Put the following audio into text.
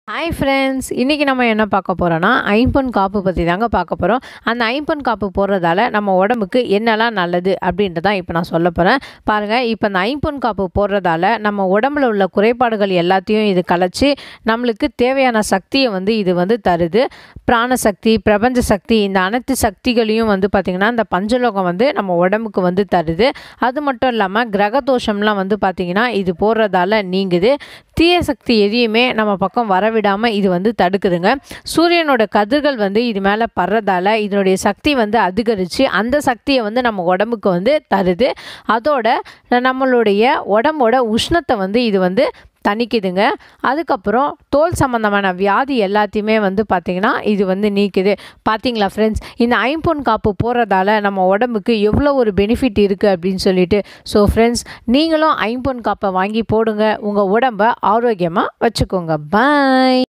hi friends இன்றைக்கி நம்ம என்ன பார்க்க போகிறோன்னா ஐம்பொன் காப்பு பற்றி தாங்க பார்க்க போகிறோம் அந்த ஐம்பொன் காப்பு போடுறதால நம்ம உடம்புக்கு என்னெல்லாம் நல்லது அப்படின்றதான் இப்போ நான் சொல்ல போகிறேன் பாருங்கள் இப்போ இந்த ஐம்பொன் காப்பு போடுறதால நம்ம உடம்புல உள்ள குறைபாடுகள் எல்லாத்தையும் இது கலைச்சி நம்மளுக்கு தேவையான சக்தியை வந்து இது வந்து தருது பிராணசக்தி பிரபஞ்ச சக்தி இந்த அனைத்து சக்திகளையும் வந்து பார்த்திங்கன்னா இந்த பஞ்சலோகம் வந்து நம்ம உடம்புக்கு வந்து தருது அது மட்டும் இல்லாமல் கிரகதோஷம்லாம் வந்து பார்த்திங்கன்னா இது போடுறதால நீங்குது தீய சக்தி எதையுமே நம்ம பக்கம் வரவிடாமல் இது வந்து தடுக்குதுங்க சூரியனோட கதிர்கள் வந்து இது மேலே படுறதால இதனுடைய சக்தி வந்து அதிகரித்து அந்த சக்தியை வந்து நம்ம உடம்புக்கு வந்து தருது அதோட நம்மளுடைய உடம்போட உஷ்ணத்தை வந்து இது வந்து தணிக்குதுங்க அதுக்கப்புறம் தோல் சம்மந்தமான வியாதி எல்லாத்தையுமே வந்து பார்த்திங்கன்னா இது வந்து நீக்குது பார்த்தீங்களா ஃப்ரெண்ட்ஸ் இந்த ஐம்பொன் காப்பு போடுறதால நம்ம உடம்புக்கு எவ்வளோ ஒரு பெனிஃபிட் இருக்குது அப்படின்னு சொல்லிட்டு ஸோ ஃப்ரெண்ட்ஸ் நீங்களும் ஐம்பொன் காப்பை வாங்கி போடுங்க உங்கள் உடம்பை ஆரோக்கியமாக வச்சுக்கோங்க பாய்